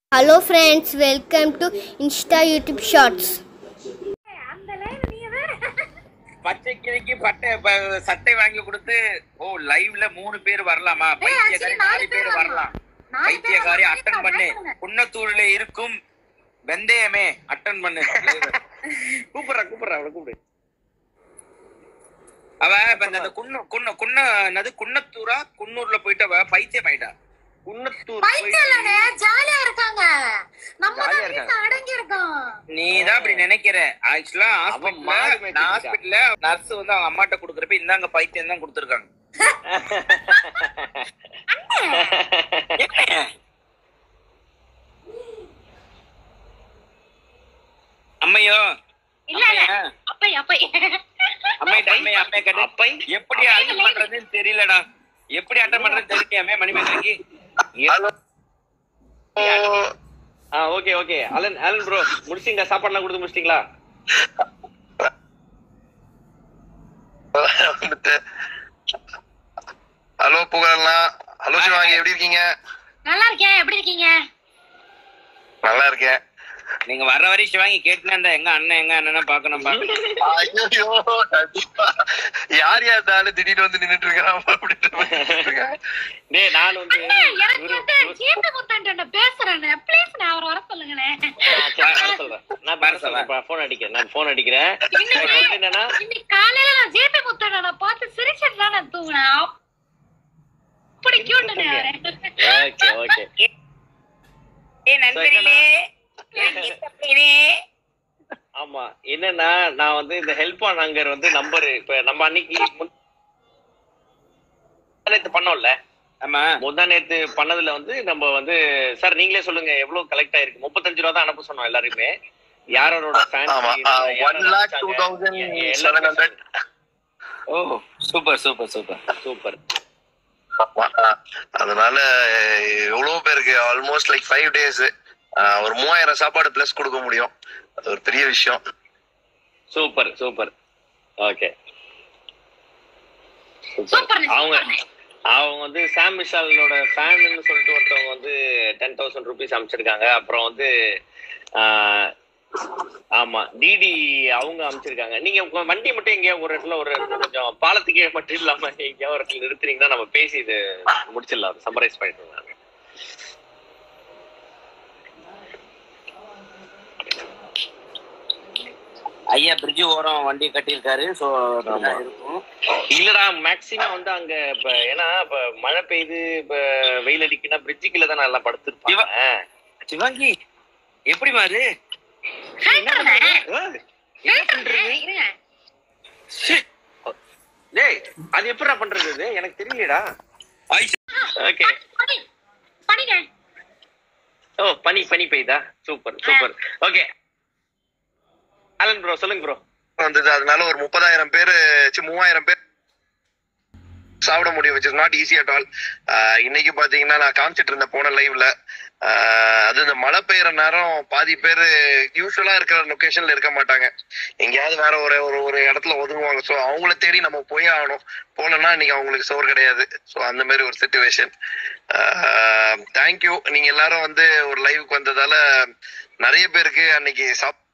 Hello friends welcome to insta YouTube shorts பச்சை கிளிக்கு பட்டை ப- சட்டை வாங்கி கொடுத்து ஓ லைவ்ல மூணு பேர் வரலாமா பைத்தியக்காரி நாலு பேர் வரலாம் பைத்தியக்காரி அட்டன் பண்ணு குன்னத்தூர்ல இருக்கும் வெந்தயமே அட்டன் பண்ணு கூப்பிடுறா கூப்பிடுறா அவளை கூப்பிடு அவ இப்ப இந்த குன்ன குன்ன குன்ன என்னது குன்னத்தூரா குன்னூர்ல போயிட்டு அவ பைத்தியம் ஆயிட்டா குன்னத்தூர் போயிட்டு ஜாலியா இருக்காங்க நம்ம ஜாலியா தான் இருக்காங்க. வீட்டுல அடங்கி இருக்கோம் நீ தான் அப்படி நினைக்கிற ஆக்சுவலா அவன் மாடு ஹாஸ்பிட்டல்ல மேய்ச்சிட்டு ஹாஸ்பிட்டல்ல நர்ஸ் வந்து அவங்க அம்மாட்ட குடுக்கறப்ப இந்தாங்க பைத்தியம் தான் கொடுத்துருக்காங்க அம்மையோ இல்ல, இல்ல. அம்மையா? அப்பை அப்பை அம்மைட்ட அம்மைய அம்மைய கேட்டு அப்பை எப்படி அட்டன் பண்றதுன்னு தெரியலடா எப்படி அட்டன் பண்றதுன்னு தெரியலையாமே மணிமேகலைக்கு ஆ okay okay Alan Alan bro முடிச்சிங்களா சாப்பாடுலாம் கொடுத்து முடிச்சிட்டீங்களா வந்துட்டு ஹலோ புகழலாம் ஹலோ சிவாங்கி எப்படி இருக்கீங்க நல்லா இருக்கேன் எப்படி இருக்கீங்க நல்லா இருக்கேன் நீங்க வர்ற வரையும் சிவாங்கி கேட்டுனா இருந்தா எங்க அண்ணன் எங்க அண்ணன் பாக்கணும் ஐயோ கண்டிப்பா யார் யார் தானே திடீர்னு வந்து நின்னுட்டு இருக்கிறான் அப்படின்ட்டு டேய் நான் வந்து எனக்கு இவரு- வந்து இவரு- ஜிபே முத்தாண்ட பேசுறேன் ப்ளீஸ் நான் அவர் வர சொல்லுங்களேன் ஆ, சரி, நான் சொல்றேன் நான் வர பேச சொல்றேன் ஃபோன் அடிக்கிறேன் நான் ஃபோன் அடிக்கிறேன் இன்னைக்கு- இப்ப வந்து என்னன்னா இன்னைக்கு காலையில நான் ஜிபே முத்தாண்ட நான் பார்த்து சிரிச்சிட்டு தான் நான் தூங்கினேன் அப்படி கியூட்டுனே அவரு ஓகே ஓகே ஏ நண்பர்களே ஆமா என்னன்னா நான் வந்து இந்த ஹெல்ப் ஆன் அங்கர் வந்து நம்பர் இப்ப நம்ம அன்னைக்கு முந்தா நேத்து பண்ணோம்ல ஆமா முந்தா நேத்து பண்ணதுல வந்து நம்ம வந்து சார் நீங்களே சொல்லுங்க எவ்வளவு கலெக்ட் ஆயிருக்கு முப்பத்தஞ்சு ரூபா தான் அனுப்ப சொன்னோம் எல்லாருமே யாரோட ஆமா one lakh two thousand seven hundred ஓ சூப்பர் சூப்பர் சூப்பர் சூப்பர் அதனால எவ்வளவு பேருக்கு ஆல்மோஸ்ட் லைக் ஃபைவ் டேஸ் ஒரு மூவாயிரம் சாப்பாடு பிளஸ் கொடுக்க முடியும் அது ஒரு பெரிய விஷயம் சூப்பர் சூப்பர் ஓகே சூப்பர் அவங்க அவங்க வந்து சாம் விஷாலோட ஃபேன்னு சொல்லிட்டு ஒருத்தவங்க வந்து டென் தௌசண்ட் ருபீஸ் அமைச்சிருக்காங்க அப்புறம் வந்து ஆஹ், ஆமா டிடி அவங்க அமைச்சிருக்காங்க நீங்க உங்க வண்டி மட்டும் எங்கேயா ஒரு இடத்துல ஒரு கொஞ்சம் பாலத்துக்கே மட்டும் இல்லாம எங்கேயா ஒரு இடத்துல நிறுத்துறீங்கன்னா நம்ம பேசி இது முடிச்சிடலாம் சம்மரைஸ் பண்ணிட்டு நான் ஐயா பிரிட்ஜ் ஓரம் வண்டி கட்டியிருக்காரு சோ ஆமா. இருக்கும் இல்லடா மேக்சிமம் வந்து அங்க இப்ப ஏன்னா இப்ப மழை பெய்யுது இப்ப வெயில் அடிக்குன்னா பிரிட்ஜு கீழே தான் நல்லா படுத்துருப்பாங்க சிவாங்கி எப்படி மாறு இருங்க டேய் அது எப்படிடா பண்றது இது எனக்கு தெரியலடா ஓகே படி படிங்க ஓ பனி பனி பெய்யுதா super super okay Alan bro சொல்லுங்க ப்ரோ வந்தது அதனால ஒரு முப்பதாயிரம் பேர் சி, மூவாயிரம் பேர் சாப்பிட முடியும் which is not easy at all இன்னைக்கு பாத்தீங்கன்னா நான் காமிச்சிட்டு இருந்தேன் போன லைவ்ல அது இந்த மழை பெய்யற நேரம் பாதி பேர் யூஸ்வலா இருக்கிற லொகேஷன்ல இருக்க மாட்டாங்க எங்கேயாவது வேற ஒரு ஒரு ஒரு இடத்துல ஒதுங்குவாங்க ஸோ அவங்கள தேடி நம்ம போய் ஆகணும் போனோம்னா இன்னைக்கு அவங்களுக்கு சோறு கிடையாது ஸோ அந்த மாதிரி ஒரு சுச்சுவேஷன் தேங்க்யூ நீங்க எல்லாரும் வந்து ஒரு லைவுக்கு வந்ததால நிறைய பேருக்கு அன்னைக்கு சாப்